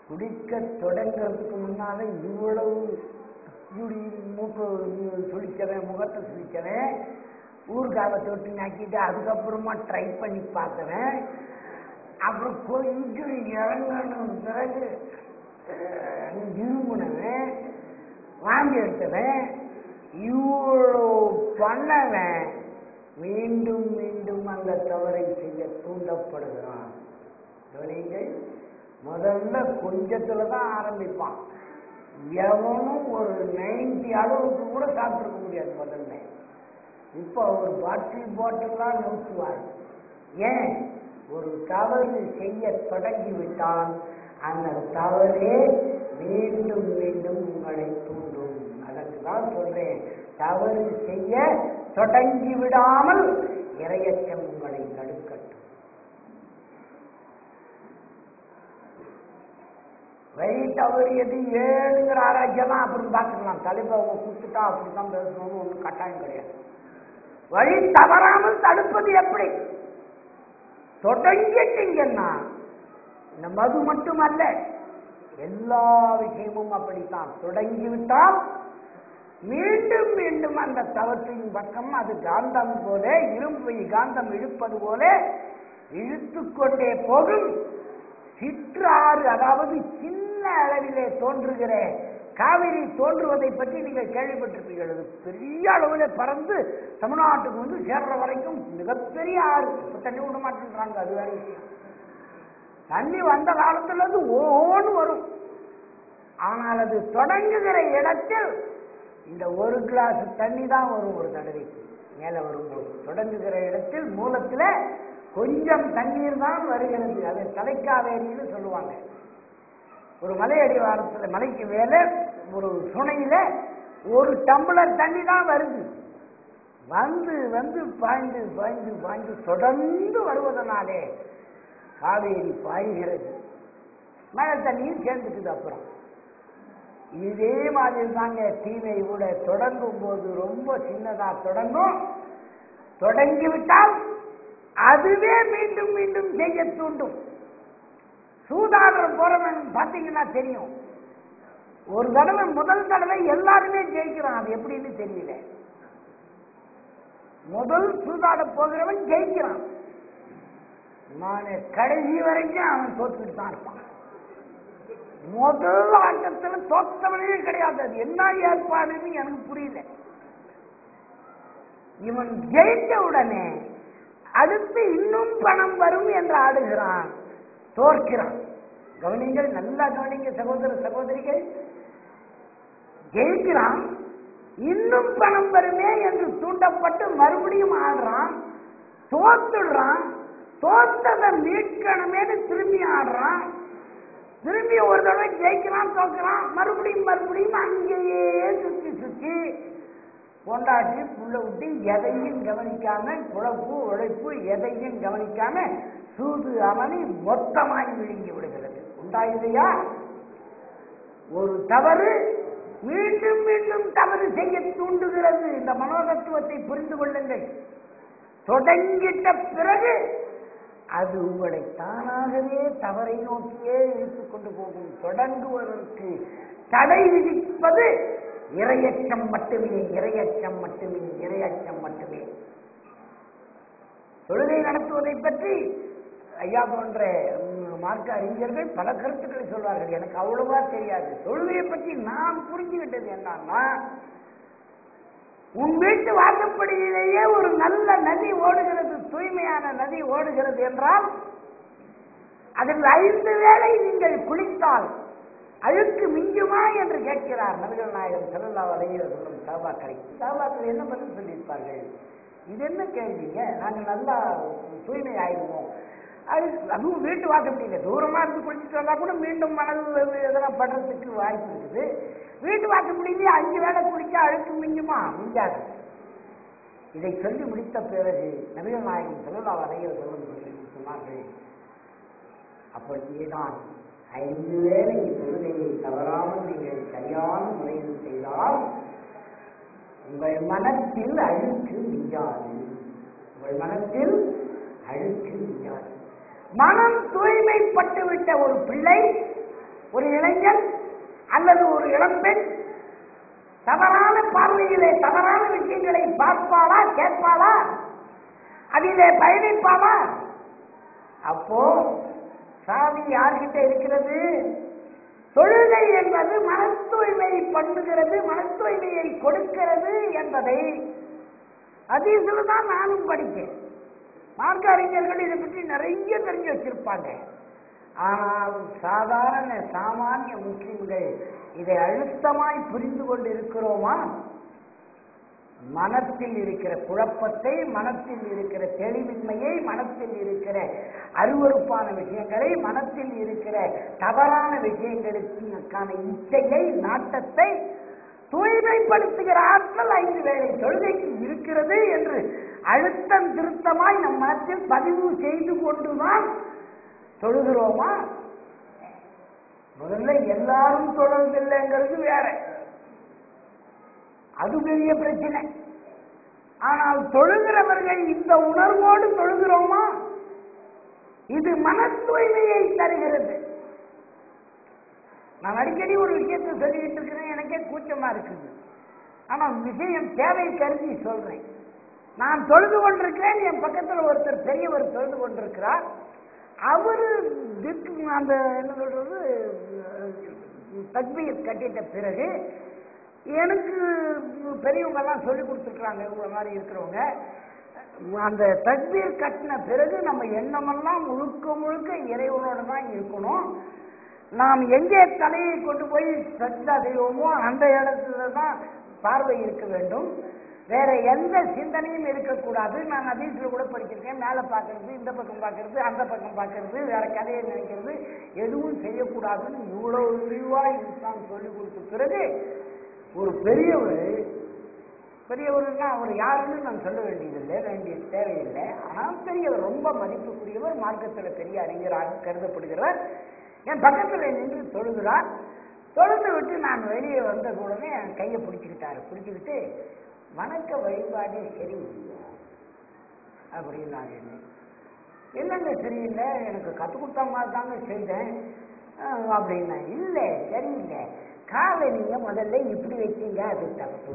குடிக்க தொடங்கிறதுக்கு முன்னால இவ்வளவு இப்படி மூக்கு சுழிக்கிறேன் முகத்தை சுழிக்கிறேன் ஊறுகாவை தொட்டு நாக்கிட்டு அதுக்கப்புறமா ட்ரை பண்ணி பார்க்குறேன் அப்புறம் கொஞ்சம் இறங்கணும் பிறகு அஹ், இருமுனவன் வாங்கி எடுத்தவன் இவ்வளோ பண்ணவன் மீண்டும் மீண்டும் அந்த தவறை செய்ய தூண்டப்படுகிறான் கவனிங்கள் முதல்ல கொஞ்சத்துல தான் ஆரம்பிப்பான் எவனும் ஒரு நைன்டி அளவுக்கு கூட சாப்பிட்டுருக்க முடியாது முதல்ல இப்போ ஒரு பாட்டில் பாட்டிலாம் நோக்குவார் ஏன் ஒரு தவறு செய்ய தொடங்கி விட்டால் அந்த தவறே மீண்டும் மீண்டும் உங்களை தூண்டும் அதற்கு தான் சொல்றேன் தவறு செய்ய தொடங்கி விடாமல் இரையச்சம் உங்களை தடுக்கட்டும் வழி தவறியது ஏழுங்கிற ஆராய்ச்சியெல்லாம் அப்படின்னு பார்த்துக்கலாம் தலைப்பை அவங்க கொடுத்துட்டா அப்படித்தான் பேசணும்னு ஒன்றும் கட்டாயம் கிடையாது வழி தவறாமல் தடுப்பது எப்படி தொடங்கிட்டீங்கன்னா இந்த மது மட்டுமல்ல எல்லா விஷயமும் அப்படித்தான் தொடங்கிவிட்டால் மீண்டும் மீண்டும் அந்த தவற்றின் பக்கம் அது காந்தம் போல இரும்பை காந்தம் இழுப்பது போல இழுத்து கொண்டே போகும் சிற்றாறு அதாவது சின்ன அளவிலே தோன்றுகிற காவிரி தோன்றுவதை பற்றி நீங்கள் கேள்விப்பட்டிருப்பீர்கள் அது பெரிய அளவில் பறந்து தமிழ்நாட்டுக்கு வந்து சேர்ற வரைக்கும் மிகப்பெரிய ஆறு இப்போ தண்ணி விட மாட்டேன்றாங்க அது வேற விஷயம் தண்ணி வந்த காலத்துல இருந்து ஓன்னு வரும் ஆனால் அது தொடங்குகிற இடத்தில் இந்த ஒரு கிளாஸ் தண்ணி தான் வரும் ஒரு தடவைக்கு மேலே வரும்போது தொடங்குகிற இடத்தில் மூலத்தில் கொஞ்சம் தண்ணீர் தான் வருகிறது அதை தலைக்காவேரின்னு சொல்லுவாங்க ஒரு மலை அடிவாரத்தில் மலைக்கு மேலே ஒரு சுனையில ஒரு டம்ளர் தண்ணி தான் வருது வந்து வந்து பாய்ந்து பாய்ந்து பாய்ந்து தொடர்ந்து வருவதனாலே காவேரி பாய்கிறது மழை தண்ணியும் சேர்ந்துக்குது அப்புறம் இதே மாதிரி தாங்க தீமை கூட தொடங்கும் போது ரொம்ப சின்னதா தொடங்கும் தொடங்கிவிட்டால் அதுவே மீண்டும் மீண்டும் செய்ய தூண்டும் சூதாடுற போறவன் பார்த்தீங்கன்னா தெரியும் ஒரு தடவை முதல் தடவை எல்லாருமே ஜெயிக்கிறான் அது எப்படின்னு தெரியல முதல் சூதாட போகிறவன் ஜெயிக்கிறான் நான் கடைசி வரைக்கும் அவன் தோத்துட்டு தான் இருப்பான் முதல் ஆட்டத்துல தோத்தவனே கிடையாது அது என்ன ஏற்பாடுன்னு எனக்கு புரியல இவன் ஜெயித்த உடனே அடுத்து இன்னும் பணம் வரும் என்று ஆடுகிறான் தோற்கிறான் கவனிங்கள் நல்லா கவனிங்க சகோதர சகோதரிகள் ஜெயிக்கிறான் இன்னும் பணம் வருமே என்று தூண்டப்பட்டு மறுபடியும் ஆடுறான் தோத்துடுறான் தோத்ததை மீட்கணுமேனு திரும்பி ஆடுறான் திரும்பி ஒரு தடவை ஜெயிக்கிறான் தோக்குறான் மறுபடியும் மறுபடியும் அங்கேயே சுத்தி சுத்தி கொண்டாட்டி புள்ள விட்டு எதையும் கவனிக்காம குழப்பு உழைப்பு எதையும் கவனிக்காம சூது அவனை மொத்தமாய் விழுங்கி விடுகிறது உண்டாயில்லையா ஒரு தவறு மீண்டும் மீண்டும் தவறு செய்ய தூண்டுகிறது இந்த மனோதத்துவத்தை புரிந்து கொள்ளுங்கள் தொடங்கிட்ட பிறகு அது உங்களை தானாகவே தவறை நோக்கியே இழுத்துக் கொண்டு போகும் தொடங்குவதற்கு தடை விதிப்பது இரையச்சம் மட்டுமே இரையச்சம் மட்டுமே இரையச்சம் மட்டுமே தொழுகை நடத்துவதை பற்றி ஐயா போன்ற ம், மார்க்க அறிஞர்கள் பல கருத்துக்களை சொல்வார்கள் எனக்கு அவ்வளவா தெரியாது தொழுகையை பற்றி நான் புரிஞ்சுக்கிட்டது என்னன்னா உன் வீட்டு வாசப்படியிலேயே ஒரு நல்ல நதி ஓடுகிறது தூய்மையான நதி ஓடுகிறது என்றால் அதில் ஐந்து வேளை நீங்கள் குளித்தால் அழுக்கு மிஞ்சுமா என்று கேட்கிறார் நபிகள் நாயகம் செல்லல்லா வலையில் சொல்லும் சாபாக்களை சாபாக்கள் என்ன பதில் சொல்லியிருப்பார்கள் இது என்ன கேள்விங்க நாங்கள் நல்லா தூய்மை ஆயிடுவோம் அது அதுவும் வீட்டு வாசப்படியில தூரமா இருந்து குளிச்சுட்டு வந்தா கூட மீண்டும் மணல் எதனா படுறதுக்கு வாய்ப்பு இருக்குது வீட்டு வாசப்படியிலேயே அஞ்சு வேளை குளிச்சா அழுக்கு மிஞ்சுமா மிஞ்சாது இதை சொல்லி முடித்த பிறகு நபிகள் நாயகம் செல்லல்லா வலையில் சொல்லும் சொல்லி சொன்னார்கள் அப்படியேதான் ஐந்து வேளை தொழுகையை தவறாமல் நீங்கள் சரியான முறையில் செய்தால் உங்கள் மனத்தில் அழுக்கு மிஞ்சாது உங்கள் மனத்தில் அழுக்கு மிஞ்சாது மனம் தூய்மைப்பட்டு விட்ட ஒரு பிள்ளை ஒரு இளைஞன் அல்லது ஒரு இளம்பெண் தவறான பார்வையிலே தவறான விஷயங்களை பார்ப்பாளா கேட்பாளா அதிலே பயணிப்பாளா அப்போ சாவி யார்கிட்ட இருக்கிறது தொழுகை என்பது மன தூய்மை பண்ணுகிறது மன தூய்மையை கொடுக்கிறது என்பதை அதீசில் தான் நானும் படித்தேன் மார்க்க அறிஞர்கள் இதை பற்றி நிறைய தெரிஞ்சு வச்சிருப்பாங்க ஆனால் சாதாரண சாமானிய முஸ்லிம்கள் இதை அழுத்தமாய் புரிந்து கொண்டு இருக்கிறோமா மனத்தில் இருக்கிற குழப்பத்தை மனத்தில் இருக்கிற தெளிவின்மையை மனத்தில் இருக்கிற அருவருப்பான விஷயங்களை மனத்தில் இருக்கிற தவறான விஷயங்களுக்கான இச்சையை நாட்டத்தை தூய்மைப்படுத்துகிற ஆற்றல் ஐந்து வேளை தொழுகைக்கு இருக்கிறது என்று அழுத்தம் திருத்தமாய் நம் மனத்தில் பதிவு செய்து கொண்டுதான் தொழுகிறோமா முதல்ல எல்லாரும் தொழுவதில்லைங்கிறது வேற அது பெரிய பிரச்சனை ஆனால் தொழுகிறவர்கள் இந்த உணர்வோடு தொழுகிறோமா இது மன தூய்மையை தருகிறது நான் அடிக்கடி ஒரு விஷயத்தை சொல்லிக்கிட்டு இருக்கிறேன் எனக்கே கூச்சமா இருக்குது ஆனா விஷயம் தேவை கருதி சொல்றேன் நான் தொழுது கொண்டிருக்கிறேன் என் பக்கத்துல ஒருத்தர் பெரியவர் தொழுது கொண்டிருக்கிறார் அவரு திக்கு அந்த என்ன சொல்றது தக்பீர் கட்டிட்ட பிறகு எனக்கு பெரியவங்க எல்லாம் சொல்லி கொடுத்துருக்குறாங்க இவங்கள மாதிரி இருக்கிறவங்க அந்த தக்பீர் கட்டின பிறகு நம்ம எண்ணமெல்லாம் முழுக்க முழுக்க இறைவனோட தான் இருக்கணும் நாம் எங்கே தலையை கொண்டு போய் சஜ்தா செய்வோமோ அந்த இடத்துல தான் பார்வை இருக்க வேண்டும் வேற எந்த சிந்தனையும் இருக்கக்கூடாது நான் அதீசில் கூட படிச்சிருக்கேன் மேலே பார்க்கறது இந்த பக்கம் பார்க்கறது அந்த பக்கம் பார்க்கறது வேற கதையை நினைக்கிறது எதுவும் செய்யக்கூடாதுன்னு இவ்வளோ விரிவாக இன்சான் சொல்லி கொடுத்த பிறகு ஒரு பெரியவர் பெரியவர்னா அவர் யாருன்னு நான் சொல்ல வேண்டியதில்லை வேண்டிய தேவையில்லை ஆனால் பெரியவர் ரொம்ப மதிப்புக்குரியவர் மார்க்கத்தில் பெரிய அறிஞராக கருதப்படுகிறார் என் பக்கத்தில் நின்று தொழுகிறார் தொழுந்து விட்டு நான் வெளியே வந்த உடனே என் கையை பிடிச்சிக்கிட்டாரு பிடிச்சிக்கிட்டு வணக்க வழிபாடே சரியில்லை அப்படின்னாங்க இல்லைங்க சரியில்லை எனக்கு கற்றுக் கொடுத்த மாதிரி தாங்க செய்தேன் அஹ் அப்படின்னா இல்லை சரியில்லை காலை நீங்கள் முதல்ல இப்படி வச்சீங்க அது தப்பு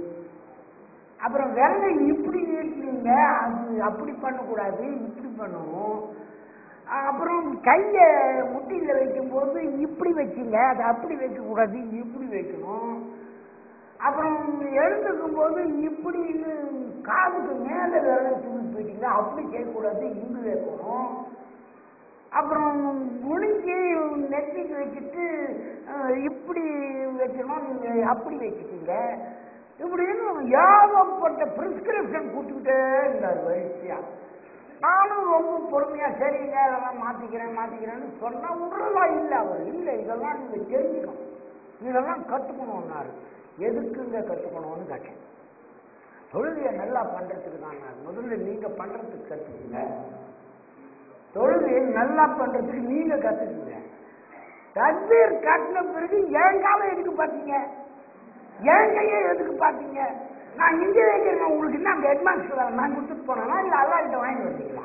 அப்புறம் விரலை இப்படி நீட்டினீங்க அது அப்படி பண்ணக்கூடாது இப்படி பண்ணணும் அப்புறம் கையை முட்டியில் வைக்கும்போது இப்படி வச்சிங்க அது அப்படி வைக்கக்கூடாது இப்படி வைக்கணும் அப்புறம் எழுந்துக்கும் போது இப்படின்னு காதுக்கு மேலே விரலை தூக்கி போயிட்டீங்க அப்படி செய்யக்கூடாது இங்கு வைக்கணும் அப்புறம் முடிஞ்சு நெத்திக்கு வச்சுட்டு அஹ், இப்படி வைக்கணும் நீங்கள் அப்படி வச்சுட்டீங்க இப்படின்னு ஏகப்பட்ட பிரிஸ்கிரிப்ஷன் கொடுத்துக்கிட்டே இருந்தார் வரிசையா நானும் ரொம்ப பொறுமையா சரிங்க அதெல்லாம் மாத்திக்கிறேன் மாத்திக்கிறேன்னு சொன்னா உடலா இல்லை அவர் இல்லை இதெல்லாம் நீங்க தெரிஞ்சுக்கணும் இதெல்லாம் கத்துக்கணும்னாரு எதுக்குங்க கத்துக்கணும்னு கேட்டேன் தொழுகையை நல்லா பண்றதுக்கு தான் நான் முதல்ல நீங்க பண்றதுக்கு கத்துக்குங்க தொழுகையை நல்லா பண்றதுக்கு நீங்க கத்துக்குங்க தக்பீர் காட்டின பிறகு என் காலம் எதுக்கு பார்த்தீங்க என் கையை எதுக்கு பார்த்தீங்க நான் இங்கே வைக்கிறேன் உங்களுக்கு என்ன அந்த அட்வான்ஸ் நான் கொடுத்துட்டு போனேனா இல்லை அல்லாஹ்கிட்ட வாங்கிட்டு வந்தீங்களா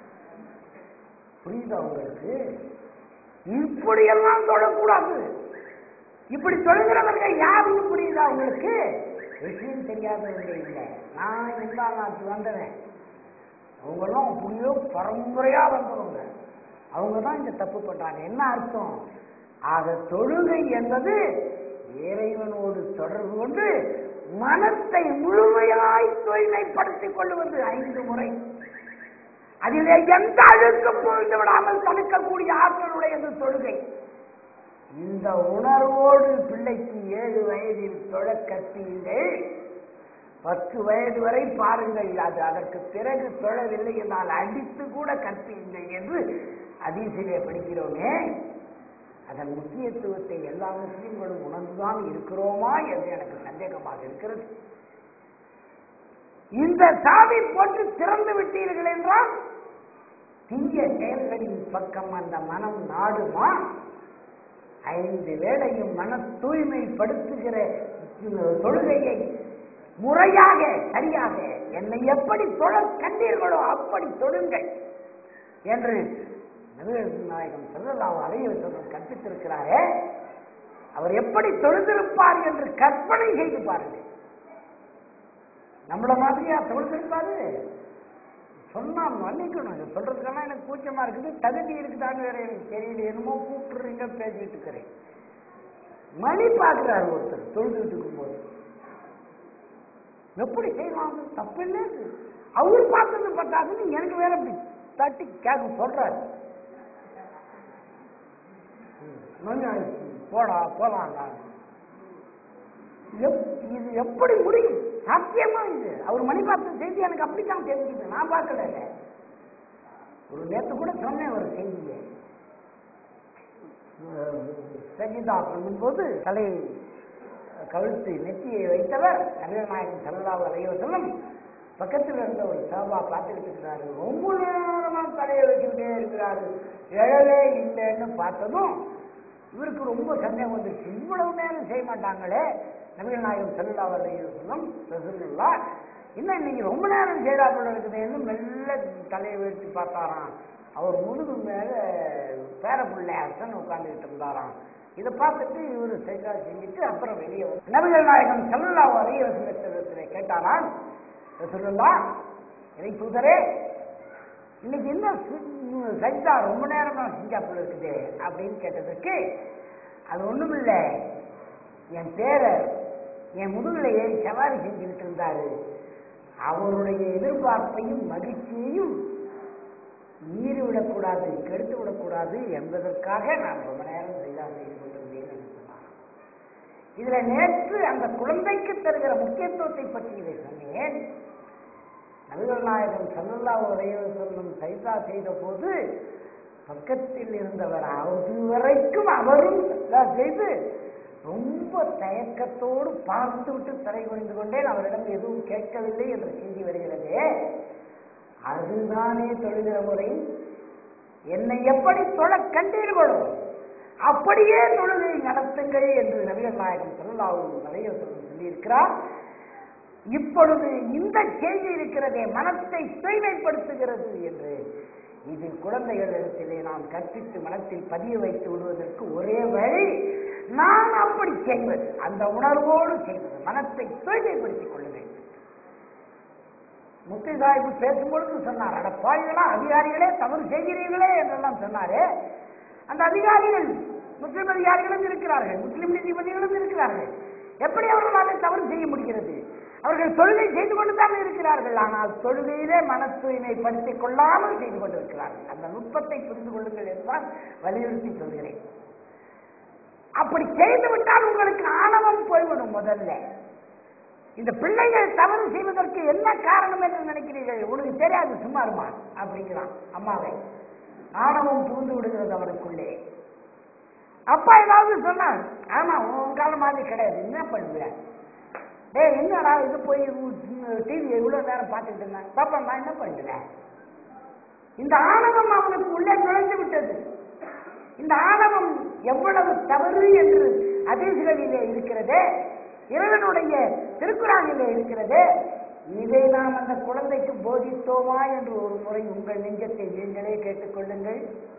புரியுதா உங்களுக்கு இப்படியெல்லாம் தொடக்கூடாது இப்படி தொழுகிறவர்கள் யாருன்னு புரியுதா உங்களுக்கு விஷயம் தெரியாதவங்க இல்லை நான் இந்தா நாட்டு வந்தவன் அவங்கெல்லாம் அப்படியோ பரம்பரையா வந்தவங்க அவங்க தான் இந்த தப்பு பண்றாங்க என்ன அர்த்தம் ஆக தொழுகை என்பது இறைவனோடு தொடர்பு கொண்டு மனத்தை முழுமையாய் தூய்மைப்படுத்திக் கொள்வது ஐந்து முறை அதிலே எந்த அழுக்கம் புரிந்து விடாமல் தடுக்கக்கூடிய ஆற்றலுடையது தொழுகை இந்த உணர்வோடு பிள்ளைக்கு ஏழு வயதில் தொழ கற்பீங்கள் பத்து வயது வரை பாருங்கள் அது அதற்கு பிறகு தொழவில்லை என்றால் அடித்து கூட கற்பீங்கள் என்று அதீசிலே படிக்கிறோமே அதன் முக்கியத்துவத்தை எல்லா முஸ்லிம்களும் உணர்ந்துதான் இருக்கிறோமா என்று எனக்கு சந்தேகமாக இருக்கிறது இந்த சாவி போட்டு திறந்து விட்டீர்கள் என்றால் தீய செயல்களின் பக்கம் அந்த மனம் நாடுமா ஐந்து வேளையும் மன தூய்மைப்படுத்துகிற இந்த தொழுகையை முறையாக சரியாக என்னை எப்படி தொழ கண்டீர்களோ அப்படி தொழுங்கள் என்று நபிகள் நாயகம் செல்லலாம் அலைய சொல்லும் கற்பித்திருக்கிறாரே அவர் எப்படி தொழுதிருப்பார் என்று கற்பனை செய்து பாருங்கள் நம்மள மாதிரியா தொழுதிருப்பாரு சொன்னா மன்னிக்கணும் இது சொல்றதுக்கெல்லாம் எனக்கு கூச்சமா இருக்குது தகுதி இருக்குதான்னு வேற எனக்கு தெரியல என்னமோ கூப்பிடுறீங்க பேசிட்டு இருக்கிறேன் மணி பார்க்கிறாரு ஒருத்தர் தொழுதுட்டு இருக்கும்போது எப்படி செய்யலாம் தப்பு இல்லை இது. அவர் பார்த்தது பத்தாதுன்னு எனக்கு வேற இப்படி தட்டி கேட்க சொல்றாரு ம், மணி ஆயிடுச்சு. போடா போலாம் இது எப்படி முடியும் சாத்தியமா இது அவர் மணி பார்த்த செய்தி எனக்கு அப்படித்தான் தெரிஞ்சுது நான் பார்க்கல ஒரு நேத்து கூட சொன்னேன் ஒரு செய்தியை சஜிதா பண்ணும்போது தலை கவிழ்த்து நெத்தியை வைத்தவர் நபிநாயகன் சல்லல்லாஹு அலைஹி வஸல்லம் பக்கத்தில் இருந்த ஒரு சாபா பார்த்துக்கிட்டு இருக்கிறாரு ரொம்ப நேரமா தலையை வச்சுக்கிட்டே இருக்கிறாரு எழவே இல்லைன்னு பார்த்ததும் இவருக்கு ரொம்ப சந்தேகம் வந்துருச்சு இவ்வளவு நேரம் செய்ய மாட்டாங்களே நபிகள் நாயகம் சல்லல்லாஹு அலைஹி வஸல்லம் ரசூலுல்லாஹ் என்ன இன்னைக்கு ரொம்ப நேரம் செய்யறாப்புல இருக்குதுன்னு மெல்ல தலையை வைத்து பார்த்தாராம் அவர் முதுகு மேல பேரப்புள்ளை அர்ச்சனை உட்கார்ந்துகிட்டு இருந்தாராம் இதை பார்த்துட்டு இவர் செய்தா செஞ்சுட்டு அப்புறம் வெளியே வந்து நபிகள் நாயகம் சல்லல்லாஹு அலைஹி வஸல்லத்திலே கேட்டாராம் ரசூலுல்லாஹ் இறை தூதரே இன்னைக்கு என்ன சு- சஜிதா ரொம்ப நேரமா செஞ்சாப்புல இருக்குது அப்படின்னு கேட்டதுக்கு அது ஒண்ணும் இல்லை என் பேரர் என் முதுகுல ஏறி சவாரி செஞ்சுக்கிட்டு இருந்தாரு அவருடைய எதிர்பார்ப்பையும் மகிழ்ச்சியையும் மீறி விடக்கூடாது கெடுத்து விடக்கூடாது என்பதற்காக நான் ரொம்ப நேரம் செய்தா செய்து கொண்டிருந்தேன் சொன்னார் இதுல நேற்று அந்த குழந்தைக்கு தருகிற முக்கியத்துவத்தை பற்றி இதை சொன்னேன் நபிகள் நாயகம் சல்லல்லாஹு அலைஹி வஸல்லம் சைதா செய்த போது பக்கத்தில் இருந்தவர் அது வரைக்கும் அவரும் சஜ்தா செய்து ரொம்ப தயக்கத்தோடு பார்த்து விட்டு தலை குனிந்து கொண்டேன் அவரிடம் எதுவும் கேட்கவில்லை என்ற செய்தி வருகிறதே அதுதானே தொழுகிற முறை என்னை எப்படி தொழ கண்டீர்களோ அப்படியே தொழுகை நடத்துங்கள் என்று நபிகள் நாயகம் ஸல்லல்லாஹு அலைஹி வஸல்லம் சொல்லியிருக்கிறார் இப்பொழுது இந்த செய்தி இருக்கிறதே மனத்தை தூய்மைப்படுத்துகிறது என்று இது குழந்தைகளிடத்திலே நாம் கற்பித்து மனத்தில் பதிய வைத்து விடுவதற்கு ஒரே வழி நான் அப்படி செய்வது அந்த உணர்வோடு செய்வது மனத்தை தூய்மைப்படுத்திக் கொள்ள வேண்டும் முத்தி சாஹிப் பேசும்பொழுது சொன்னார் அட பாய்களா அதிகாரிகளே தவறு செய்கிறீர்களே என்றெல்லாம் சொன்னாரே அந்த அதிகாரிகள் முஸ்லிம் அதிகாரிகளும் இருக்கிறார்கள் முஸ்லிம் நீதிபதிகளும் இருக்கிறார்கள் எப்படி அவர்களால் தவறு செய்ய முடிகிறது அவர்கள் தொழுகை செய்து கொண்டு தான் இருக்கிறார்கள் ஆனால் தொழுகையிலே மன தூய்மைப்படுத்திக் கொள்ளாமல் செய்து கொண்டிருக்கிறார்கள் அந்த நுட்பத்தை புரிந்து கொள்ளுங்கள் என்றுதான் வலியுறுத்தி சொல்கிறேன் அப்படி செய்து விட்டால் உங்களுக்கு ஆணவம் போய்விடும் முதல்ல இந்த பிள்ளைகள் தவறு செய்வதற்கு என்ன காரணம் என்று நினைக்கிறீர்கள் உனக்கு தெரியாது சும்மா இருமா அப்படிங்கிறான் அம்மாவை ஆணவம் புகுந்து விடுகிறது அவனுக்குள்ளே அப்பா ஏதாவது சொன்னான் ஆமா உன் காலம் மாதிரி கிடையாது என்ன பண்ணுவ டேய் என்னடா இது போய் டிவி இவ்வளவு நேரம் பார்த்துக்கிட்டு இருந்தேன் பாப்பா நான் என்ன பண்ணுவேன் இந்த ஆணவம் அவனுக்கு உள்ளே நுழைந்து விட்டது இந்த ஆணவம் எவ்வளவு தவறு என்று அதிர்களிலே இருக்கிறதே இறைவனுடைய திருக்குறானிலே இருக்கிறதே இதை நாம் அந்த குழந்தைக்கு போதித்தோமா என்று ஒரு முறை உங்கள் நெஞ்சத்தை நீங்களே கேட்டுக்கொள்ளுங்கள்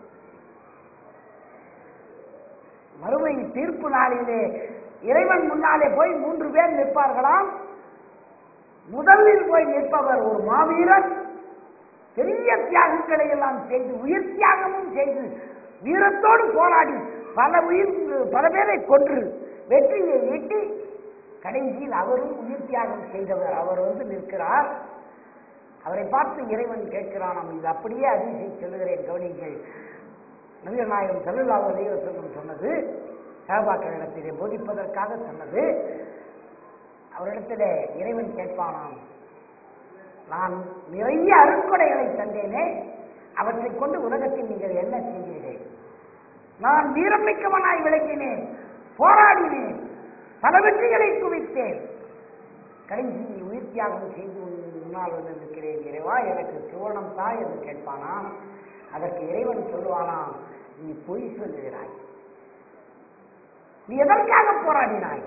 மறுமை தீர்ப்பு நாளிலே இறைவன் முன்னாலே போய் மூன்று பேர் நிற்பார்களாம் முதலில் போய் நிற்பவர் ஒரு மாவீரன் பெரிய தியாகங்களை எல்லாம் செய்து உயிர் தியாகமும் செய்து வீரத்தோடு போராடி பல உயிர் பல பேரை கொன்று வெற்றியை ஈட்டி கடைசியில் அவரும் உயிர் தியாகம் செய்தவர் அவர் வந்து நிற்கிறார் அவரை பார்த்து இறைவன் கேட்கிறான் நாம் இது அப்படியே அதிசை சொல்லுகிறேன் கவனிங்கள் நபிகள் நாயகம் சல்லுல்லாஹு அலைஹி வஸல்லம் சொன்னது சஹாபாக்களிடத்திலே போதிப்பதற்காக சொன்னது அவரிடத்திலே இறைவன் கேட்பானாம் நான் நிறைய அருட்கொடைகளை தந்தேனே அவற்றை கொண்டு உலகத்தில் நீங்கள் என்ன செய்தீர்கள் நான் வீரமிக்கவனாய் விளங்கினேன் போராடினேன் பல வெற்றிகளை குவித்தேன் கடைசி உயிர் தியாகம் செய்து உன் முன்னால் வந்து நிற்கிறேன் இறைவா எனக்கு சுவனம் தா என்று கேட்பானாம் அதற்கு இறைவன் சொல்லுவானாம் நீ பொய் சொல்லுகிறாய் நீ எதற்காக போராடினாய்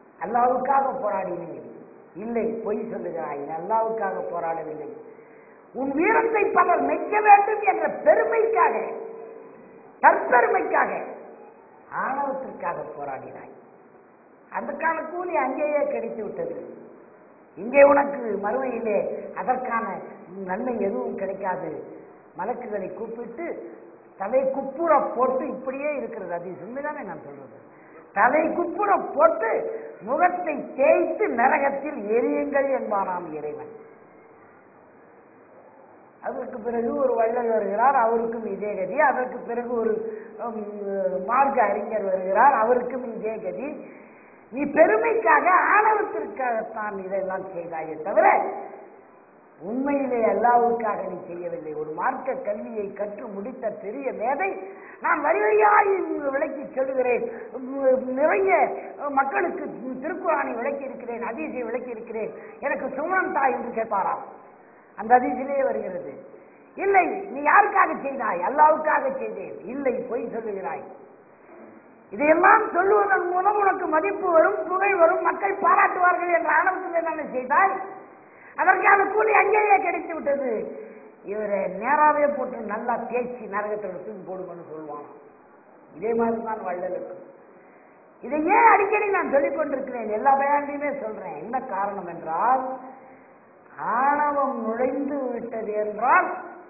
அல்லாவுக்காக போராடினேன் இல்லை பொய் சொல்லுகிறாய் நீ அல்லாவுக்காக போராடவில்லை உன் வீரத்தை பலர் மெச்ச வேண்டும் என்ற பெருமைக்காக தற்பெருமைக்காக ஆணவத்திற்காக போராடினாய் அதற்கான கூலி அங்கேயே கிடைத்து விட்டது இங்கே உனக்கு மறுமையிலே அதற்கான நன்மை எதுவும் கிடைக்காது மலக்குகளை கூப்பிட்டு தலை குப்புற போட்டு இப்படியே இருக்கிறது அது உண்மைதானே நான் சொல்றது தலை குப்புற போட்டு முகத்தை தேய்த்து நரகத்தில் எரியுங்கள் என்பானாம் இறைவன் அதற்கு பிறகு ஒரு வள்ளல் வருகிறார் அவருக்கும் இதே கதி அதற்கு பிறகு ஒரு உம், மார்க்க அறிஞர் வருகிறார் அவருக்கும் இதே கதி நீ பெருமைக்காக ஆணவத்திற்காகத்தான் இதெல்லாம் செய்தாயே தவிர உண்மையிலே அல்லாவுக்காக நீ செய்யவில்லை ஒரு மார்க்க கல்வியை கற்று முடித்த பெரிய மேதை நான் வரி வரியாய் விளக்கி சொல்லுகிறேன் உம், நிறைய மக்களுக்கு திருக்குறானை விளக்கி இருக்கிறேன் அதீசை விளக்கி இருக்கிறேன் எனக்கு சுமன் தாய் என்று கேட்பாராம் அந்த அதிசிலே வருகிறது இல்லை நீ யாருக்காக செய்தாய் அல்லாவுக்காக செய்தேன் இல்லை பொய் சொல்லுகிறாய் இதையெல்லாம் சொல்லுவதன் மூலம் உனக்கு மதிப்பு வரும் புகழ் வரும் மக்கள் பாராட்டுவார்கள் என்ற ஆணவத்தில் என்ன செய்தாய் அதற்கான கூலி அங்கேயே கிடைத்து விட்டது இவரை நேராவே போட்டு நல்லா தேய்ச்சி நரகத்தில் தூக்கி போடுங்கன்னு சொல்லுவான் இதே மாதிரி தான் வள்ளலுக்கு இதை ஏன் அடிக்கடி நான் சொல்லிக் கொண்டிருக்கிறேன் எல்லா பயாண்டியுமே சொல்றேன் என்ன காரணம் என்றால் ஆணவம் நுழைந்து விட்டது என்றால்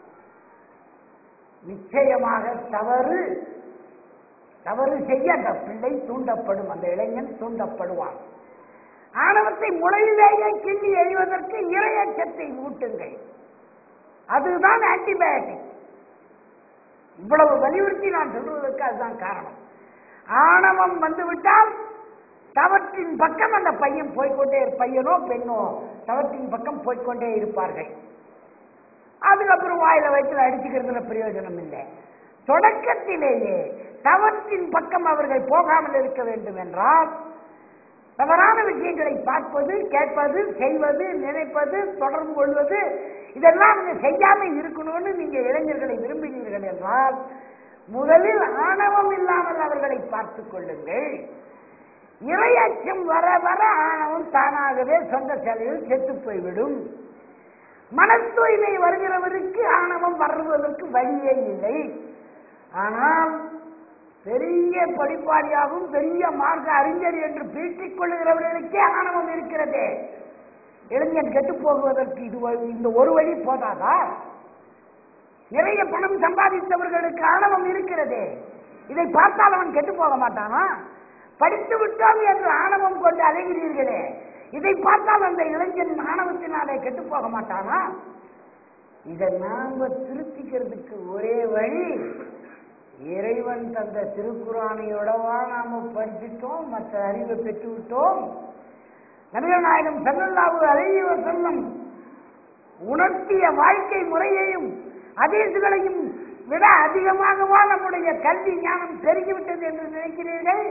நிச்சயமாக தவறு தவறு செய்ய அந்த பிள்ளை தூண்டப்படும் அந்த இளைஞன் தூண்டப்படுவான் ஆணவத்தை முளையிலேயே கிள்ளி எறிவதற்கு இரையச்சத்தை ஊட்டுங்கள் அதுதான் ஆன்டிபயோட்டிக் இவ்வளவு வலியுறுத்தி நான் சொல்வதற்கு அதுதான் காரணம் ஆணவம் வந்துவிட்டால் தவற்றின் பக்கம் அந்த பையன் போய்க்கொண்டே பையனோ பெண்ணோ தவற்றின் பக்கம் போய்க்கொண்டே இருப்பார்கள் அதுக்கப்புறம் வாயில வயிற்றுல அடிச்சுக்கிறதுல பிரயோஜனம் இல்லை தொடக்கத்திலேயே தவற்றின் பக்கம் அவர்கள் போகாமல் இருக்க வேண்டும் என்றால் தவறான விஷயங்களை பார்ப்பது கேட்பது செய்வது நினைப்பது தொடர்பு கொள்வது இதெல்லாம் நீங்க செய்யாம இருக்கணும்னு நீங்க இளைஞர்களை விரும்பினீர்கள் என்றால் முதலில் ஆணவம் இல்லாமல் அவர்களை பார்த்துக் கொள்ளுங்கள் இரையச்சம் வர வர ஆணவம் தானாகவே சொந்த செலவில் செத்து போய்விடும் மன தூய்மை வருகிறவருக்கு ஆணவம் வருவதற்கு வழியே இல்லை ஆனால் பெரிய படிப்பாளியாகவும் பெரிய மார்க்க அறிஞர் என்று பீட்டிக் கொள்ளுகிறவர்களுக்கே ஆணவம் இருக்கிறதே இளைஞன் கெட்டு போகுவதற்கு இது வழி- இந்த ஒரு வழி போதாதா நிறைய பணம் சம்பாதித்தவர்களுக்கு ஆணவம் இருக்கிறதே இதை பார்த்தால் அவன் கெட்டு போக மாட்டானா படித்து விட்டோம் என்று ஆணவம் கொண்டு அலைகிறீர்களே இதை பார்த்தால் அந்த இளைஞன் ஆணவத்தினாலே கெட்டு போக மாட்டானா இதை நாம திருத்திக்கிறதுக்கு ஒரே வழி இறைவன் தந்த திருக்குறானையோடவா நாம படிச்சுட்டோம் மற்ற அறிவை பெற்று விட்டோம் நபிகள் நாயகம் சல்லல்லாஹு அலைஹி வஸல்லம் உணர்த்திய வாழ்க்கை முறையையும் அதீசுகளையும் விட அதிகமாகவா நம்முடைய கல்வி ஞானம் பெருகிவிட்டது என்று நினைக்கிறீர்கள்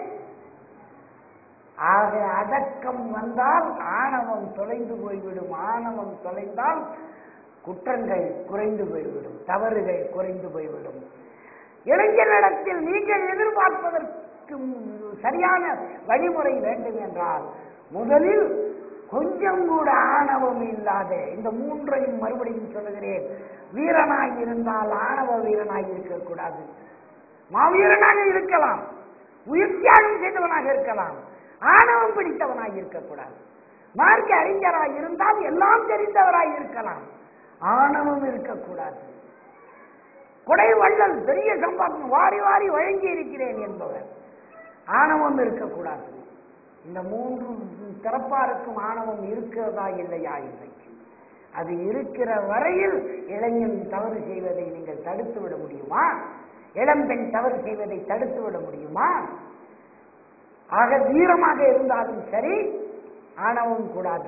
ஆக அடக்கம் வந்தால் ஆணவம் தொலைந்து போய்விடும் ஆணவம் தொலைந்தால் குற்றங்கள் குறைந்து போய்விடும் தவறுகள் குறைந்து போய்விடும் இளைஞர்களிடத்தில் நீங்கள் எதிர்பார்ப்பதற்கு சரியான வழிமுறை வேண்டும் என்றால் முதலில் கொஞ்சம் கூட ஆணவம் இல்லாத இந்த மூன்றையும் மறுபடியும் சொல்லுகிறேன் வீரனாய் இருந்தால் ஆணவ வீரனாய் இருக்கக்கூடாது மாவீரனாக இருக்கலாம் உயிர் தியாகம் செய்தவனாக இருக்கலாம் ஆணவம் பிடித்தவனாய் இருக்கக்கூடாது மார்க்க அறிஞராய் இருந்தால் எல்லாம் தெரிந்தவராய் இருக்கலாம் ஆணவம் இருக்கக்கூடாது கொடை வள்ளல் பெரிய சம்பாத்தம் வாரி வாரி வழங்கி இருக்கிறேன் என்பவர் ஆணவம் இருக்கக்கூடாது இந்த மூன்று சிறப்பாருக்கும் ஆணவம் இருக்கிறதா இல்லையா இன்றைக்கு அது இருக்கிற வரையில் இளைஞன் தவறு செய்வதை நீங்கள் தடுத்து விட முடியுமா இளம்பெண் தவறு செய்வதை தடுத்து விட முடியுமா ஆக வீரமாக இருந்தாலும் சரி ஆணவம் கூடாது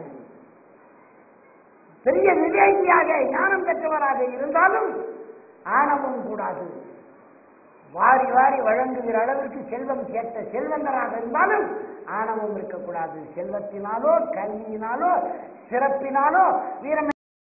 பெரிய விவேகியாக ஞானம் பெற்றவராக இருந்தாலும் ஆணவம் கூடாது வாரி வாரி வழங்குகிற அளவிற்கு செல்வம் சேர்த்த செல்வந்தராக இருந்தாலும் ஆணவம் இருக்கக்கூடாது செல்வத்தினாலோ கல்வியினாலோ சிறப்பினாலோ வீரம்